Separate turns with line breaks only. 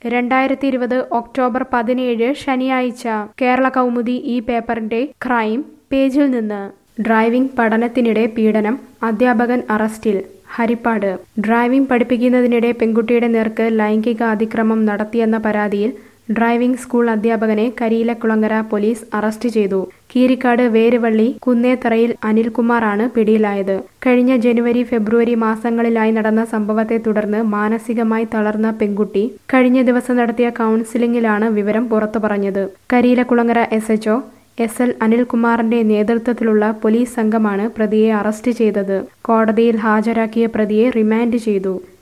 രണ്ടായിരത്തി ഇരുപത് ഒക്ടോബർ പതിനേഴ് ശനിയാഴ്ച കേരള കൗമുദി ഈ പേപ്പറിന്റെ ക്രൈം പേജിൽ നിന്ന് ഡ്രൈവിംഗ് പഠനത്തിനിടെ പീഡനം അധ്യാപകൻ അറസ്റ്റിൽ ഹരിപ്പാട് ഡ്രൈവിംഗ് പഠിപ്പിക്കുന്നതിനിടെ പെൺകുട്ടിയുടെ നേർക്ക് ലൈംഗിക അതിക്രമം നടത്തിയെന്ന പരാതിയിൽ ഡ്രൈവിംഗ് സ്കൂൾ അധ്യാപകനെ കരിയിലക്കുളങ്ങര പോലീസ് അറസ്റ്റ് ചെയ്തു കീരിക്കാട് വേരുവള്ളി കുന്നേത്തറയിൽ അനിൽകുമാറാണ് പിടിയിലായത് കഴിഞ്ഞ ജനുവരി ഫെബ്രുവരി മാസങ്ങളിലായി നടന്ന സംഭവത്തെ തുടർന്ന് മാനസികമായി തളർന്ന പെൺകുട്ടി കഴിഞ്ഞ ദിവസം നടത്തിയ കൗൺസിലിംഗിലാണ് വിവരം പുറത്തു പറഞ്ഞത് Kariyilakulangara S H O S L അനിൽകുമാറിന്റെ നേതൃത്വത്തിലുള്ള പോലീസ് സംഘമാണ് പ്രതിയെ അറസ്റ്റ് ചെയ്തത് കോടതിയിൽ ഹാജരാക്കിയ പ്രതിയെ റിമാൻഡ് ചെയ്തു